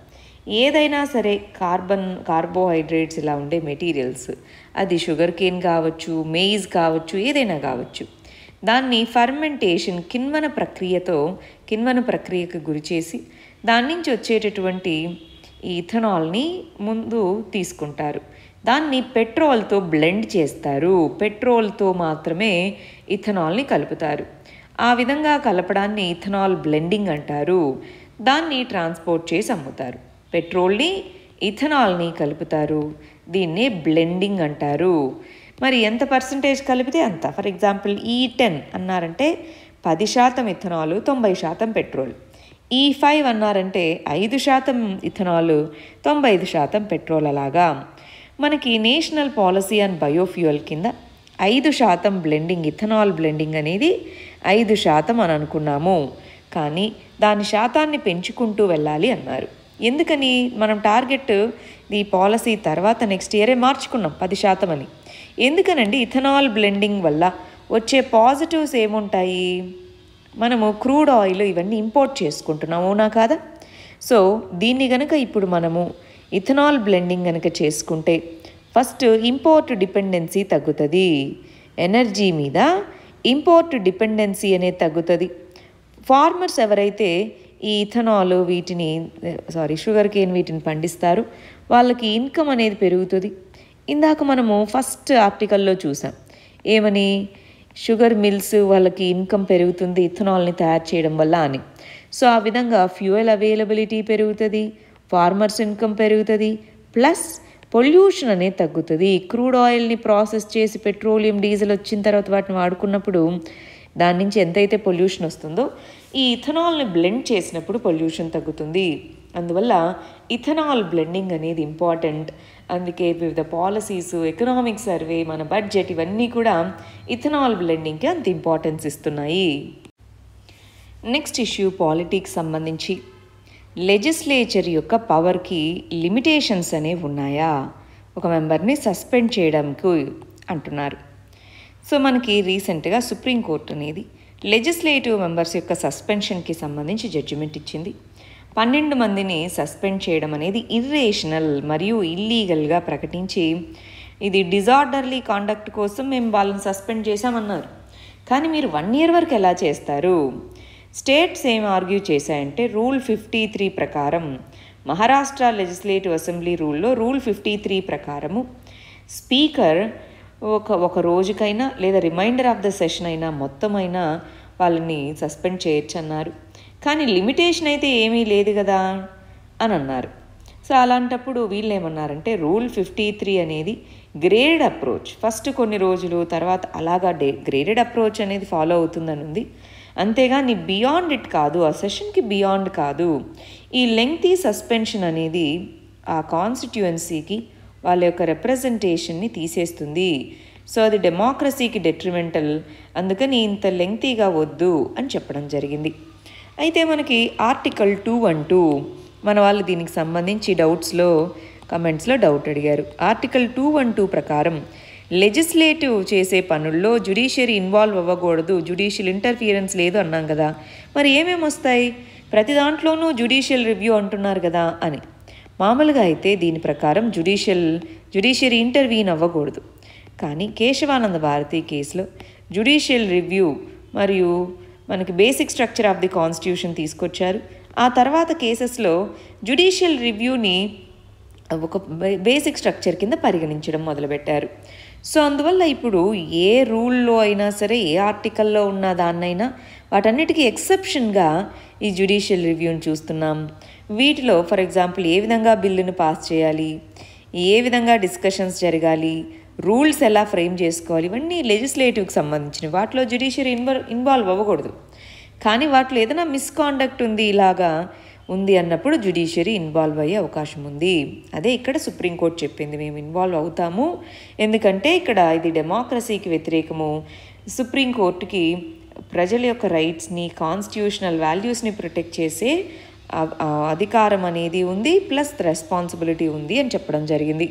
ఏదైనా సరే కార్బన్ కార్బోహైడ్రేట్స్ ఇలా ఉండే మెటీరియల్స్ అది షుగర్ కేన్ కావచ్చు మెయిజ్ కావచ్చు ఏదైనా కావచ్చు దాన్ని ఫర్మెంటేషన్ కిన్వన ప్రక్రియతో కిన్వన ప్రక్రియకు గురి చేసి దాని నుంచి వచ్చేటటువంటి ఈ ఇథనాల్ని ముందు తీసుకుంటారు దాన్ని పెట్రోల్తో బ్లెండ్ చేస్తారు పెట్రోల్తో మాత్రమే ఇథనాల్ని కలుపుతారు ఆ విధంగా కలపడాన్ని ఇథనాల్ బ్లెండింగ్ అంటారు దాన్ని ట్రాన్స్పోర్ట్ చేసి అమ్ముతారు పెట్రోల్ని ఇథనాల్ని కలుపుతారు దీన్నే బ్లెండింగ్ అంటారు మరి ఎంత పర్సంటేజ్ కలిపితే అంత ఫర్ ఎగ్జాంపుల్ ఈ టెన్ అన్నారంటే పది శాతం ఇథనాల్ తొంభై శాతం పెట్రోల్ ఈ ఫైవ్ అన్నారంటే ఐదు శాతం ఇథనాల్ తొంభై ఐదు శాతం పెట్రోల్ అలాగా మనకి నేషనల్ పాలసీ అండ్ బయోఫ్యూయల్ కింద ఐదు శాతం బ్లెండింగ్ ఇథనాల్ బ్లెండింగ్ అనేది ఐదు శాతం అని అనుకున్నాము కానీ దాని శాతాన్ని పెంచుకుంటూ వెళ్ళాలి అన్నారు ఎందుకని మనం టార్గెట్ ఈ పాలసీ తర్వాత నెక్స్ట్ ఇయరే మార్చుకున్నాం పది శాతం అని ఎందుకనండి ఇథనాల్ బ్లెండింగ్ వల్ల వచ్చే పాజిటివ్స్ ఏముంటాయి మనము క్రూడ్ ఆయిల్ ఇవన్నీ ఇంపోర్ట్ చేసుకుంటున్నాం అవునా కాదా సో దీన్ని గనక ఇప్పుడు మనము ఇథనాల్ బ్లెండింగ్ కనుక చేసుకుంటే ఫస్ట్ ఇంపోర్ట్ డిపెండెన్సీ తగ్గుతుంది ఎనర్జీ మీద ఇంపోర్ట్ డిపెండెన్సీ అనేది తగ్గుతుంది ఫార్మర్స్ ఎవరైతే ఈ ఇథనాల్ వీటిని సారీ షుగర్ కేన్ వీటిని పండిస్తారు వాళ్ళకి ఇన్కమ్ అనేది పెరుగుతుంది ఇందాక మనము ఫస్ట్ ఆర్టికల్లో చూసాం ఏమని షుగర్ మిల్స్ వాళ్ళకి ఇన్కమ్ పెరుగుతుంది ఇథనాల్ని తయారు చేయడం వల్ల అని సో ఆ విధంగా ఫ్యూయల్ అవైలబిలిటీ పెరుగుతుంది ఫార్మర్స్ ఇన్కమ్ పెరుగుతుంది ప్లస్ పొల్యూషన్ అనేది తగ్గుతుంది క్రూడ్ ఆయిల్ని ప్రాసెస్ చేసి పెట్రోలియం డీజిల్ వచ్చిన తర్వాత వాటిని వాడుకున్నప్పుడు దాని నుంచి ఎంతైతే పొల్యూషన్ వస్తుందో ఈ ఇథనాల్ని బ్లెండ్ చేసినప్పుడు పొల్యూషన్ తగ్గుతుంది అందువల్ల ఇథనాల్ బ్లెండింగ్ అనేది ఇంపార్టెంట్ అందుకే వివిధ పాలసీస్ ఎకనామిక్ సర్వే మన బడ్జెట్ ఇవన్నీ కూడా ఇథనాల్ బ్లెండింగ్కి అంత ఇంపార్టెన్స్ ఇస్తున్నాయి నెక్స్ట్ ఇష్యూ పాలిటిక్స్ సంబంధించి లెజిస్లేచర్ యొక్క పవర్కి లిమిటేషన్స్ అనేవి ఉన్నాయా ఒక మెంబర్ని సస్పెండ్ చేయడానికి అంటున్నారు సో మనకి రీసెంట్గా సుప్రీంకోర్టు అనేది లెజిస్లేటివ్ మెంబర్స్ యొక్క సస్పెన్షన్కి సంబంధించి జడ్జిమెంట్ ఇచ్చింది పన్నెండు మందిని సస్పెండ్ చేయడం అనేది ఇర్రేషనల్ మరియు ఇల్లీగల్గా ప్రకటించి ఇది డిజార్డర్లీ కాండక్ట్ కోసం మేము వాళ్ళని సస్పెండ్ చేశామన్నారు కానీ మీరు వన్ ఇయర్ వరకు ఎలా చేస్తారు స్టేట్స్ ఏం ఆర్గ్యూ చేశాయంటే రూల్ ఫిఫ్టీ త్రీ ప్రకారం మహారాష్ట్ర లెజిస్లేటివ్ అసెంబ్లీ రూల్లో రూల్ ఫిఫ్టీ త్రీ ప్రకారము స్పీకర్ ఒక ఒక రోజుకైనా లేదా రిమైండర్ ఆఫ్ ద సెషన్ అయినా మొత్తం అయినా వాళ్ళని సస్పెండ్ చేయొచ్చు అన్నారు కానీ లిమిటేషన్ అయితే ఏమీ లేదు కదా అని అన్నారు సో అలాంటప్పుడు వీళ్ళు ఏమన్నారంటే రూల్ ఫిఫ్టీ త్రీ అనేది గ్రేడెడ్ అప్రోచ్ ఫస్ట్ కొన్ని రోజులు తర్వాత అలాగా డే గ్రేడెడ్ అప్రోచ్ అనేది ఫాలో అవుతుందని ఉంది అంతేగాని బియాండ్ ఇట్ కాదు ఆ సెషన్కి బియాండ్ కాదు ఈ లెంగ్తీ సస్పెన్షన్ అనేది ఆ కాన్స్టిట్యుయెన్సీకి వాళ్ళ యొక్క రిప్రజెంటేషన్ని తీసేస్తుంది సో అది డెమోక్రసీకి డెట్రిమెంటల్ అందుకని ఇంత లెంగ్తీగా వద్దు అని చెప్పడం జరిగింది అయితే మనకి ఆర్టికల్ టూ వన్ టూ మన వాళ్ళు దీనికి సంబంధించి డౌట్స్లో కమెంట్స్లో డౌట్ అడిగారు ఆర్టికల్ టూ వన్ టూ ప్రకారం లెజిస్లేటివ్ చేసే పనుల్లో జుడిషియరీ ఇన్వాల్వ్ అవ్వకూడదు జుడిషియల్ ఇంటర్ఫియరెన్స్ లేదు అన్నాం కదా మరి ఏమేమి వస్తాయి ప్రతి దాంట్లోనూ జుడిషియల్ రివ్యూ అంటున్నారు కదా అని మామూలుగా అయితే దీని ప్రకారం జుడిషియల్ జుడిషియరీ ఇంటర్వ్యూన్ అవ్వకూడదు కానీ కేశవానంద భారతి కేసులో జుడిషియల్ రివ్యూ మరియు మనకి basic structure of the constitution తీసుకొచ్చారు ఆ తర్వాత కేసెస్లో జుడిషియల్ రివ్యూని ఒక బేసిక్ స్ట్రక్చర్ కింద పరిగణించడం మొదలుపెట్టారు సో అందువల్ల ఇప్పుడు ఏ రూల్లో అయినా సరే ఏ ఆర్టికల్లో ఉన్న దాన్నైనా వాటన్నిటికీ ఎక్సెప్షన్గా ఈ జ్యుడిషియల్ రివ్యూని చూస్తున్నాం వీటిలో ఫర్ ఎగ్జాంపుల్ ఏ విధంగా బిల్లును పాస్ చేయాలి ఏ విధంగా డిస్కషన్స్ జరగాలి రూల్స్ ఎలా ఫ్రేమ్ చేసుకోవాలి ఇవన్నీ లెజిస్లేటివ్కి సంబంధించినవి వాటిలో జ్యుడిషియరీ ఇన్వాల్వ్ ఇన్వాల్వ్ అవ్వకూడదు కానీ వాటిలో ఏదైనా మిస్కాండక్ట్ ఉంది ఇలాగా ఉంది అన్నప్పుడు జ్యుడిషియరీ ఇన్వాల్వ్ అయ్యే అవకాశం ఉంది అదే ఇక్కడ సుప్రీంకోర్టు చెప్పింది మేము ఇన్వాల్వ్ అవుతాము ఎందుకంటే ఇక్కడ ఇది డెమోక్రసీకి వ్యతిరేకము సుప్రీంకోర్టుకి ప్రజల యొక్క రైట్స్ని కాన్స్టిట్యూషనల్ వాల్యూస్ని ప్రొటెక్ట్ చేసే అధికారం అనేది ఉంది ప్లస్ రెస్పాన్సిబిలిటీ ఉంది అని చెప్పడం జరిగింది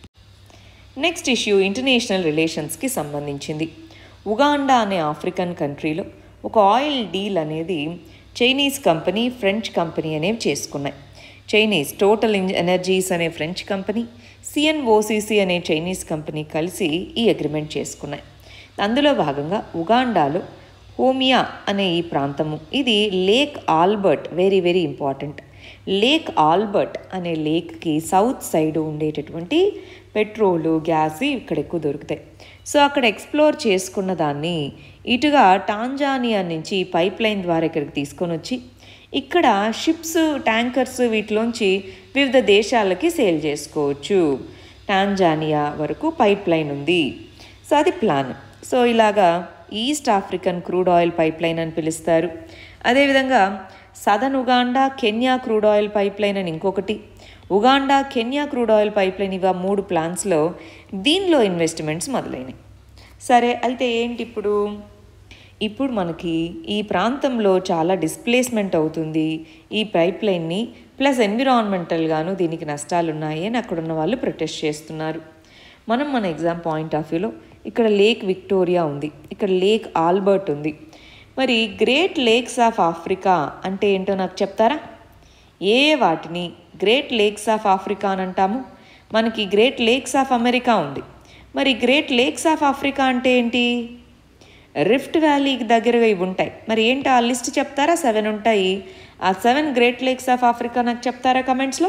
నెక్స్ట్ ఇష్యూ ఇంటర్నేషనల్ రిలేషన్స్కి సంబంధించింది ఉగాండా అనే ఆఫ్రికన్ కంట్రీలో ఒక ఆయిల్ డీల్ అనేది చైనీస్ కంపెనీ ఫ్రెంచ్ కంపెనీ అనేవి చేసుకున్నాయి చైనీస్ టోటల్ ఎనర్జీస్ అనే ఫ్రెంచ్ కంపెనీ సిఎన్ఓసిసి అనే చైనీస్ కంపెనీ కలిసి ఈ అగ్రిమెంట్ చేసుకున్నాయి అందులో భాగంగా ఉగాండాలో హోమియా అనే ఈ ప్రాంతము ఇది lake Albert very very important lake Albert అనే లేక్కి సౌత్ సైడ్ ఉండేటటువంటి పెట్రోలు గ్యాస్ ఇక్కడ ఎక్కువ దొరుకుతాయి సో అక్కడ ఎక్స్ప్లోర్ చేసుకున్న దాన్ని ఇటుగా టాంజానియా నుంచి పైప్ లైన్ ద్వారా ఇక్కడికి తీసుకొని వచ్చి ఇక్కడ షిప్స్ ట్యాంకర్స్ వీటిలోంచి వివిధ దేశాలకి సేల్ చేసుకోవచ్చు టాంజానియా వరకు పైప్ లైన్ ఉంది సో అది ప్లాన్ సో ఇలాగా East African crude oil pipeline అని పిలుస్తారు అదేవిధంగా southern Uganda Kenya crude oil pipeline అని ఇంకొకటి Uganda Kenya crude oil pipeline ఇవ మూడు ప్లాన్స్లో దీనిలో ఇన్వెస్ట్మెంట్స్ మొదలైనవి సరే అయితే ఏంటి ఇప్పుడు ఇప్పుడు మనకి ఈ ప్రాంతంలో చాలా డిస్ప్లేస్మెంట్ అవుతుంది ఈ పైప్ లైన్ని ప్లస్ ఎన్విరాన్మెంటల్గాను దీనికి నష్టాలు ఉన్నాయి అని అక్కడ ఉన్న వాళ్ళు ప్రొటెస్ట్ చేస్తున్నారు మనం మన ఎగ్జామ్ పాయింట్ ఆఫ్ వ్యూలో ఇక్కడ లేక్ విక్టోరియా ఉంది ఇక్కడ లేక్ ఆల్బర్ట్ ఉంది మరి గ్రేట్ లేక్స్ ఆఫ్ ఆఫ్రికా అంటే ఏంటో నాకు చెప్తారా ఏ వాటిని గ్రేట్ లేక్స్ ఆఫ్ ఆఫ్రికా అని అంటాము మనకి గ్రేట్ లేక్స్ ఆఫ్ అమెరికా ఉంది మరి గ్రేట్ లేక్స్ ఆఫ్ ఆఫ్రికా అంటే ఏంటి రిఫ్ట్ వ్యాలీకి దగ్గరగా ఇవి ఉంటాయి మరి ఏంటి ఆ లిస్ట్ చెప్తారా సెవెన్ ఉంటాయి ఆ seven great lakes of Africa నాకు చెప్తారా కమెంట్స్లో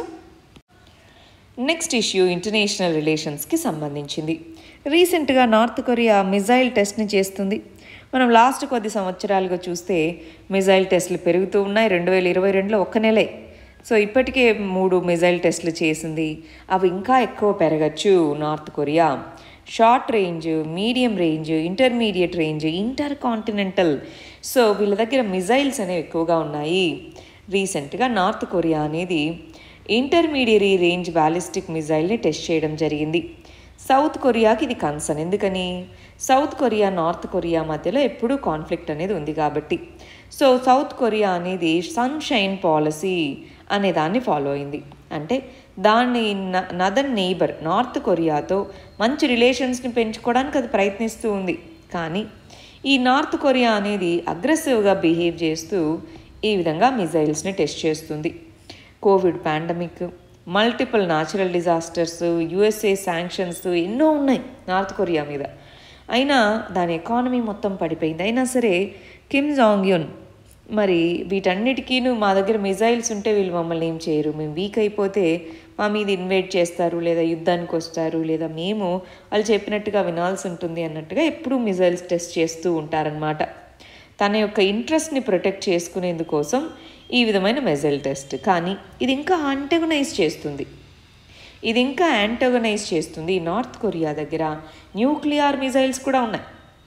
నెక్స్ట్ ఇష్యూ ఇంటర్నేషనల్ రిలేషన్స్కి సంబంధించింది రీసెంట్గా నార్త్ కొరియా మిజైల్ టెస్ట్ని చేస్తుంది మనం లాస్ట్ కొద్ది సంవత్సరాలుగా చూస్తే మిజైల్ టెస్ట్లు పెరుగుతూ ఉన్నాయి రెండు వేల ఇరవై రెండులో ఒక్క నెలే సో ఇప్పటికే మూడు మిజైల్ టెస్ట్లు చేసింది అవి ఇంకా ఎక్కువ పెరగచ్చు North Korea short range medium range intermediate range inter continental so వీళ్ళ దగ్గర మిజైల్స్ అనేవి ఎక్కువగా ఉన్నాయి రీసెంట్గా నార్త్ కొరియా అనేది ఇంటర్మీడియరీ రేంజ్ బ్యాలిస్టిక్ మిజైల్ని టెస్ట్ చేయడం జరిగింది సౌత్ కొరియాకి ఇది కన్సర్న్ ఎందుకని సౌత్ కొరియా నార్త్ కొరియా మధ్యలో ఎప్పుడూ కాన్ఫ్లిక్ట్ అనేది ఉంది కాబట్టి సో సౌత్ కొరియా అనేది సన్షైన్ పాలసీ అనే దాన్ని ఫాలో అయింది అంటే దాన్ని నదన్ నేబర్ నార్త్ కొరియాతో మంచి రిలేషన్స్ని పెంచుకోవడానికి అది ప్రయత్నిస్తూ ఉంది కానీ ఈ నార్త్ కొరియా అనేది అగ్రెసివ్గా బిహేవ్ చేస్తూ ఈ విధంగా మిజైల్స్ని టెస్ట్ చేస్తుంది Covid pandemic multiple natural disasters USA sanctions ఎన్నో ఉన్నాయి నార్త్ కొరియా మీద అయినా దాని ఎకానమీ మొత్తం పడిపోయింది అయినా సరే కిమ్ జాంగ్ యున్ మరి వీటన్నిటికీను మా దగ్గర మిజైల్స్ ఉంటే వీళ్ళు మమ్మల్ని ఏం చేయరు మేము వీక్ అయిపోతే మా మీద ఇన్వైట్ చేస్తారు లేదా యుద్ధానికి వస్తారు లేదా మేము వాళ్ళు చెప్పినట్టుగా వినాల్సి ఉంటుంది అన్నట్టుగా ఎప్పుడూ మిజైల్స్ టెస్ట్ చేస్తూ ఉంటారనమాట తన యొక్క ఇంట్రెస్ట్ని ప్రొటెక్ట్ చేసుకునేందుకోసం ఈ విధమైన మెజైల్ టెస్ట్ కానీ ఇది ఇంకా యాంటగనైజ్ చేస్తుంది ఇది ఇంకా యాంటగనైజ్ చేస్తుంది నార్త్ కొరియా దగ్గర న్యూక్లియర్ మిజైల్స్ కూడా ఉన్నాయి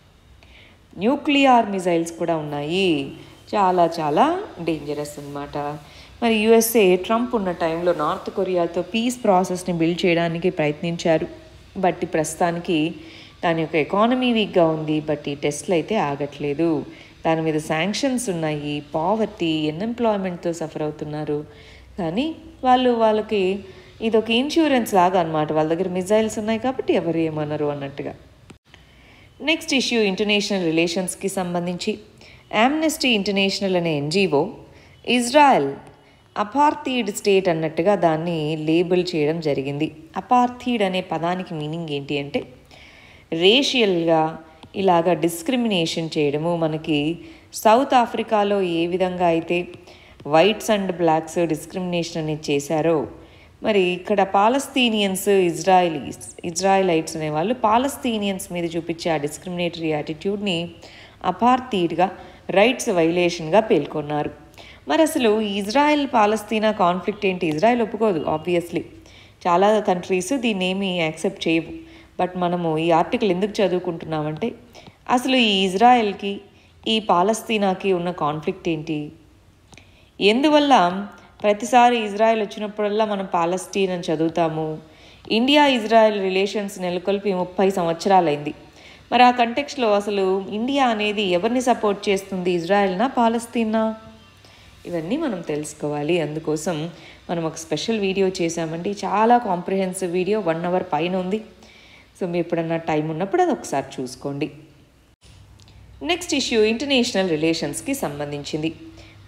న్యూక్లియర్ మిజైల్స్ కూడా ఉన్నాయి చాలా చాలా డేంజరస్ అనమాట మరి యుఎస్ఏ ట్రంప్ ఉన్న టైంలో నార్త్ కొరియాతో పీస్ ప్రాసెస్ని బిల్డ్ చేయడానికి ప్రయత్నించారు బట్ ప్రస్తుతానికి దాని యొక్క ఎకానమీ వీక్గా ఉంది బట్ ఈ టెస్ట్లు అయితే ఆగట్లేదు దాని మీద శాంక్షన్స్ ఉన్నాయి పావర్టీ అన్ఎంప్లాయ్మెంట్తో సఫర్ అవుతున్నారు కానీ వాళ్ళు వాళ్ళకి ఇది ఒక ఇన్సూరెన్స్ లాగా అనమాట వాళ్ళ దగ్గర మిజైల్స్ ఉన్నాయి కాబట్టి ఎవరు ఏమన్నారు అన్నట్టుగా నెక్స్ట్ ఇష్యూ ఇంటర్నేషనల్ రిలేషన్స్కి సంబంధించి యామ్నెస్టీ ఇంటర్నేషనల్ అనే ఎన్జిఓ ఇజ్రాయెల్ అపార్థీడ్ స్టేట్ అన్నట్టుగా దాన్ని లేబుల్ చేయడం జరిగింది అపార్థీడ్ అనే పదానికి మీనింగ్ ఏంటి అంటే రేషియల్గా ఇలాగా డిస్క్రిమినేషన్ చేయడము మనకి సౌత్ ఆఫ్రికాలో ఏ విధంగా అయితే వైట్స్ అండ్ బ్లాక్స్ డిస్క్రిమినేషన్ అనేది చేశారో మరి ఇక్కడ పాలస్తీనియన్స్ ఇజ్రాయలీస్ ఇజ్రాయలైట్స్ అనేవాళ్ళు పాలస్తీనియన్స్ మీద చూపించే ఆ డిస్క్రిమినేటరీ యాటిట్యూడ్ని అపార్థీడ్గా రైట్స్ వైలేషన్గా పేర్కొన్నారు మరి అసలు ఇజ్రాయెల్ పాలస్తీనా కాన్ఫ్లిక్ట్ ఏంటి ఇజ్రాయెల్ ఒప్పుకోదు ఆబ్వియస్లీ చాలా కంట్రీస్ దీన్ని ఏమీ యాక్సెప్ట్ చేయవు బట్ మనము ఈ ఆర్టికల్ ఎందుకు చదువుకుంటున్నామంటే అసలు ఈ ఇజ్రాయెల్కి ఈ పాలస్తీనాకి ఉన్న కాన్ఫ్లిక్ట్ ఏంటి ఎందువల్ల ప్రతిసారి ఇజ్రాయెల్ వచ్చినప్పుడల్లా మనం పాలస్తీన్ అని చదువుతాము ఇండియా ఇజ్రాయెల్ రిలేషన్స్ నెలకొల్పి ముప్పై సంవత్సరాలైంది మరి ఆ కంటెక్స్లో అసలు ఇండియా అనేది ఎవరిని సపోర్ట్ చేస్తుంది ఇజ్రాయెల్నా పాలస్తీనా ఇవన్నీ మనం తెలుసుకోవాలి అందుకోసం మనం ఒక స్పెషల్ వీడియో చేసామండి చాలా కాంప్రిహెన్సివ్ వీడియో వన్ అవర్ పైన ఉంది సో మీ ఎప్పుడన్నా టైం ఉన్నప్పుడు అది ఒకసారి చూసుకోండి నెక్స్ట్ ఇష్యూ ఇంటర్నేషనల్ రిలేషన్స్కి సంబంధించింది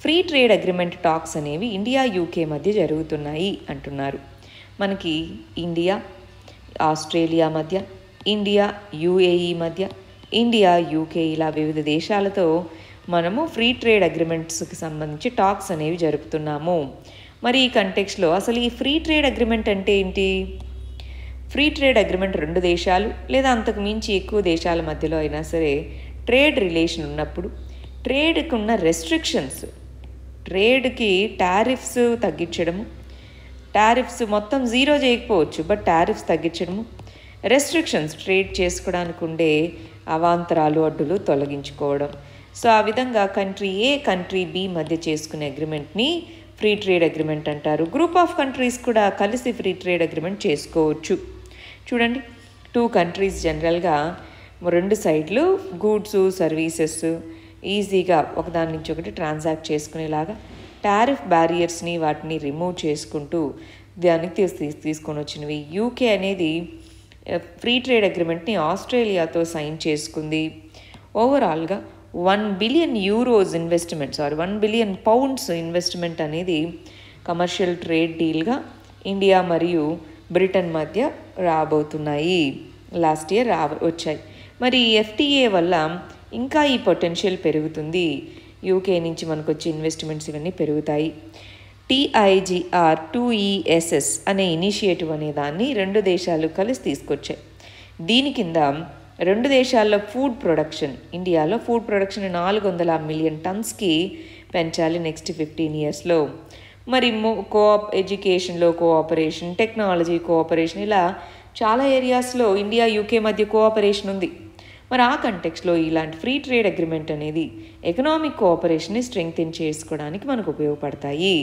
ఫ్రీ ట్రేడ్ అగ్రిమెంట్ టాక్స్ అనేవి ఇండియా యూకే మధ్య జరుగుతున్నాయి అంటున్నారు మనకి ఇండియా ఆస్ట్రేలియా మధ్య ఇండియా యుఏఈ మధ్య ఇండియా యూకే ఇలా వివిధ దేశాలతో మనము ఫ్రీ ట్రేడ్ అగ్రిమెంట్స్కి సంబంధించి టాక్స్ అనేవి జరుపుతున్నాము మరి ఈ కంటెక్స్లో అసలు ఈ ఫ్రీ ట్రేడ్ అగ్రిమెంట్ అంటే ఏంటి ఫ్రీ ట్రేడ్ అగ్రిమెంట్ రెండు దేశాలు లేదా అంతకు మించి ఎక్కువ దేశాల మధ్యలో అయినా సరే ట్రేడ్ రిలేషన్ ఉన్నప్పుడు ట్రేడ్కి ఉన్న రెస్ట్రిక్షన్స్ ట్రేడ్కి టారిఫ్స్ తగ్గించడము టారిఫ్స్ మొత్తం జీరో చేయకపోవచ్చు బట్ టారిఫ్స్ తగ్గించడము రెస్ట్రిక్షన్స్ ట్రేడ్ చేసుకోవడానికి ఉండే అవాంతరాలు అడ్డులు తొలగించుకోవడం సో ఆ విధంగా కంట్రీ ఏ కంట్రీ బి మధ్య చేసుకునే అగ్రిమెంట్ని ఫ్రీ ట్రేడ్ అగ్రిమెంట్ అంటారు గ్రూప్ ఆఫ్ కంట్రీస్ కూడా కలిసి ఫ్రీ ట్రేడ్ అగ్రిమెంట్ చేసుకోవచ్చు చూడండి టూ కంట్రీస్ జనరల్గా రెండు సైడ్లు గూడ్స్ సర్వీసెస్ ఈజీగా ఒకదాని నుంచి ఒకటి ట్రాన్సాక్ట్ చేసుకునేలాగా టారిఫ్ బ్యారియర్స్ని వాటిని రిమూవ్ చేసుకుంటూ దానికి తీసి తీసుకొని వచ్చినవి యూకే అనేది ఫ్రీ ట్రేడ్ అగ్రిమెంట్ని ఆస్ట్రేలియాతో సైన్ చేసుకుంది ఓవరాల్గా one billion euros investment sorry one billion pounds investment అనేది కమర్షియల్ ట్రేడ్ డీల్గా ఇండియా మరియు బ్రిటన్ మధ్య రాబోతున్నాయి లాస్ట్ ఇయర్ రా వచ్చాయి మరి ఎఫ్టీఏ వల్ల ఇంకా ఈ పొటెన్షియల్ పెరుగుతుంది యూకే నుంచి మనకు వచ్చే ఇన్వెస్ట్మెంట్స్ ఇవన్నీ పెరుగుతాయి టీఐజిఆర్ టూ ఈఎస్ఎస్ అనే ఇనిషియేటివ్ అనే దాన్ని రెండు దేశాలు కలిసి తీసుకొచ్చాయి దీని కింద రెండు దేశాల్లో ఫుడ్ ప్రొడక్షన్ ఇండియాలో ఫుడ్ ప్రొడక్షన్ నాలుగు వందల మిలియన్ టన్స్కి పెంచాలి నెక్స్ట్ ఫిఫ్టీన్ ఇయర్స్లో మరి కోఆప్ ఎడ్యుకేషన్లో కోఆపరేషన్ టెక్నాలజీ కోఆపరేషన్ ఇలా చాలా ఏరియాస్లో ఇండియా యూకే మధ్య కోఆపరేషన్ ఉంది మరి ఆ కంటెక్స్లో ఇలాంటి ఫ్రీ ట్రేడ్ అగ్రిమెంట్ అనేది ఎకనామిక్ కోఆపరేషన్ని స్ట్రెంగ్తెన్ చేసుకోవడానికి మనకు ఉపయోగపడతాయి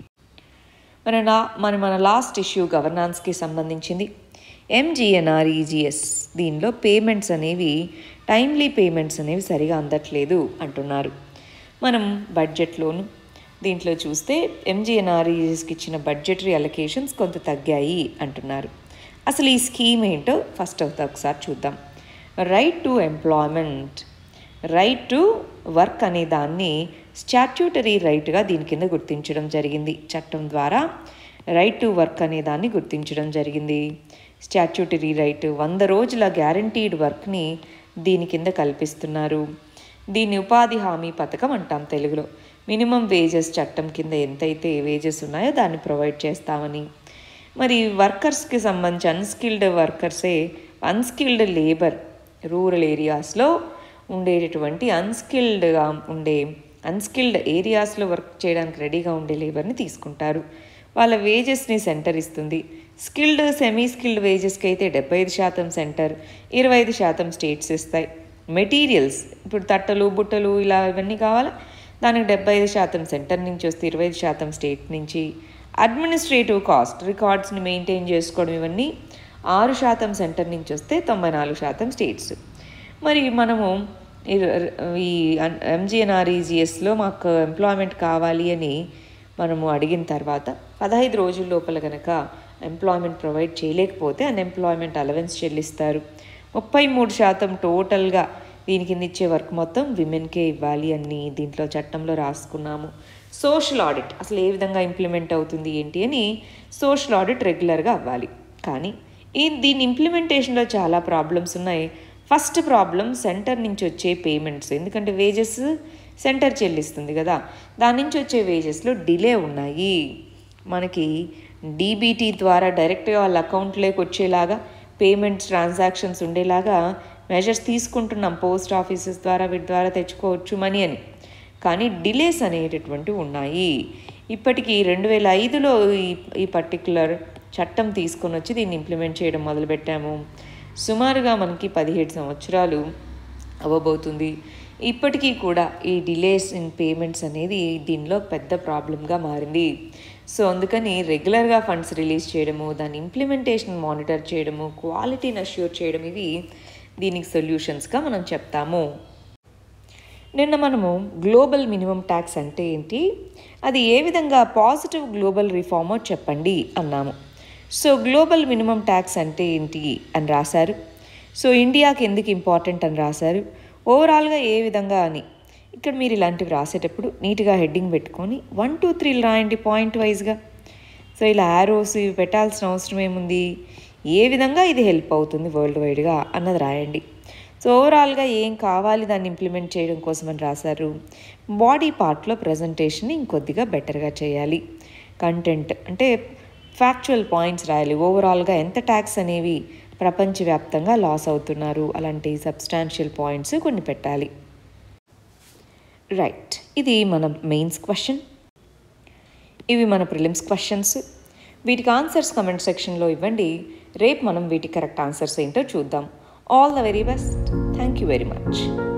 మన నా మన మన లాస్ట్ ఇష్యూ గవర్నాన్స్కి సంబంధించింది ఎంజిఎన్ఆర్ఈజిఎస్ దీనిలో పేమెంట్స్ అనేవి టైమ్లీ పేమెంట్స్ అనేవి సరిగా అందట్లేదు అంటున్నారు మనం బడ్జెట్లోను దీంట్లో చూస్తే ఎంజిఎన్ఆర్ఈజిఎస్కి ఇచ్చిన బడ్జెటరీ అలొకేషన్స్ కొంత తగ్గాయి అంటున్నారు అసలు ఈ స్కీమ్ ఏంటో ఫస్ట్ అవుతా ఒకసారి చూద్దాం right to employment right to work అనే దాన్ని స్టాట్యూటరీ రైట్గా దీని కింద గుర్తించడం జరిగింది చట్టం ద్వారా రైట్ టు వర్క్ అనే దాన్ని గుర్తించడం జరిగింది స్టాట్యూటరీ రైట్ వంద రోజుల గ్యారంటీడ్ వర్క్ని దీని కింద కల్పిస్తున్నారు దీన్ని ఉపాధి హామీ పథకం అంటాం తెలుగులో మినిమం వేజెస్ చట్టం కింద ఎంతైతే వేజెస్ ఉన్నాయో దాన్ని ప్రొవైడ్ చేస్తామని మరి వర్కర్స్కి సంబంధించి అన్స్కిల్డ్ వర్కర్సే అన్స్కిల్డ్ లేబర్ రూరల్ ఏరియాస్లో ఉండేటటువంటి అన్స్కిల్డ్గా ఉండే అన్స్కిల్డ్ ఏరియాస్లో వర్క్ చేయడానికి రెడీగా ఉండే లేబర్ని తీసుకుంటారు వాళ్ళ వేజెస్ని సెంటర్ ఇస్తుంది స్కిల్డ్ సెమీ స్కిల్డ్ వేజెస్కి అయితే డెబ్బై ఐదు శాతం సెంటర్ ఇరవై ఐదు శాతం స్టేట్స్ ఇస్తాయి మెటీరియల్స్ ఇప్పుడు తట్టలు బుట్టలు ఇలా ఇవన్నీ కావాలా దానికి డెబ్బై ఐదు శాతం సెంటర్ నుంచి వస్తే ఇరవై ఐదు శాతం స్టేట్ నుంచి అడ్మినిస్ట్రేటివ్ కాస్ట్ రికార్డ్స్ని మెయింటైన్ చేసుకోవడం ఇవన్నీ ఆరు శాతం సెంటర్ నుంచి వస్తే తొంభై నాలుగు శాతం స్టేట్స్ మరి మనము ఈ ఎంజిఎన్ఆర్ఈజిఎస్లో మాకు ఎంప్లాయ్మెంట్ కావాలి అని మనము అడిగిన తర్వాత పదహైదు రోజుల లోపల కనుక ఎంప్లాయ్మెంట్ ప్రొవైడ్ చేయలేకపోతే అన్ఎంప్లాయ్మెంట్ అలవెన్స్ చెల్లిస్తారు ముప్పై మూడు శాతం టోటల్గా దీని కింద ఇచ్చే వర్క్ మొత్తం విమెన్కే ఇవ్వాలి అని దీంట్లో చట్టంలో రాసుకున్నాము సోషల్ ఆడిట్ అసలు ఏ విధంగా ఇంప్లిమెంట్ అవుతుంది ఏంటి అని సోషల్ ఆడిట్ రెగ్యులర్గా అవ్వాలి కానీ ఈ దీని ఇంప్లిమెంటేషన్లో చాలా ప్రాబ్లమ్స్ ఉన్నాయి ఫస్ట్ ప్రాబ్లం సెంటర్ నుంచి వచ్చే పేమెంట్స్ ఎందుకంటే వేజెస్ సెంటర్ చెల్లిస్తుంది కదా దాని నుంచి వచ్చే వేజెస్లో డిలే ఉన్నాయి మనకి డీబీటీ ద్వారా డైరెక్ట్గా వాళ్ళ అకౌంట్లోకి వచ్చేలాగా పేమెంట్స్ ట్రాన్సాక్షన్స్ ఉండేలాగా మెజర్స్ తీసుకుంటున్నాం పోస్ట్ ఆఫీసెస్ ద్వారా వీటి ద్వారా తెచ్చుకోవచ్చు మనీ అని కానీ డిలేస్ అనేటటువంటివి ఉన్నాయి ఇప్పటికీ రెండు వేల ఐదులో ఈ ఈ పర్టికులర్ చట్టం తీసుకొని వచ్చి దీన్ని ఇంప్లిమెంట్ చేయడం మొదలుపెట్టాము సుమారుగా మనకి పదిహేడు సంవత్సరాలు అవ్వబోతుంది ఇప్పటికీ కూడా ఈ డిలేస్ ఇన్ పేమెంట్స్ అనేది దీనిలో పెద్ద ప్రాబ్లంగా మారింది సో అందుకని రెగ్యులర్గా ఫండ్స్ రిలీజ్ చేయడము దాని ఇంప్లిమెంటేషన్ మానిటర్ చేయడము క్వాలిటీని అష్యూర్ చేయడం ఇవి దీనికి సొల్యూషన్స్గా మనం చెప్తాము నిన్న మనము గ్లోబల్ మినిమం ట్యాక్స్ అంటే ఏంటి అది ఏ విధంగా పాజిటివ్ గ్లోబల్ రిఫార్మో చెప్పండి అన్నాము సో గ్లోబల్ మినిమం ట్యాక్స్ అంటే ఏంటి అని రాశారు సో ఇండియాకి ఎందుకు ఇంపార్టెంట్ అని రాశారు ఓవరాల్గా ఏ విధంగా అని ఇక్కడ మీరు ఇలాంటివి రాసేటప్పుడు నీట్గా హెడ్డింగ్ పెట్టుకొని వన్ టూ త్రీలు రాయండి పాయింట్ వైజ్గా సో ఇలా యారోస్ ఇవి పెట్టాల్సిన అవసరం ఏముంది ఏ విధంగా ఇది హెల్ప్ అవుతుంది వరల్డ్ వైడ్గా అన్నది రాయండి సో ఓవరాల్గా ఏం కావాలి దాన్ని ఇంప్లిమెంట్ చేయడం కోసం అని రాశారు బాడీ పార్ట్లో ప్రజెంటేషన్ ఇంకొద్దిగా బెటర్గా చేయాలి కంటెంట్ అంటే ఫ్యాక్చువల్ పాయింట్స్ రాయాలి ఓవరాల్గా ఎంత ట్యాక్స్ అనేవి ప్రపంచవ్యాప్తంగా లాస్ అవుతున్నారు అలాంటి సబ్స్టాన్షియల్ పాయింట్స్ కొన్ని పెట్టాలి రైట్ ఇది మన మెయిన్స్ క్వశ్చన్ ఇవి మన ప్రిలిమ్స్ క్వశ్చన్స్ వీటికి ఆన్సర్స్ కమెంట్ సెక్షన్లో ఇవ్వండి రేపు మనం వీటికి కరెక్ట్ ఆన్సర్స్ ఏంటో చూద్దాం all the very best thank you very much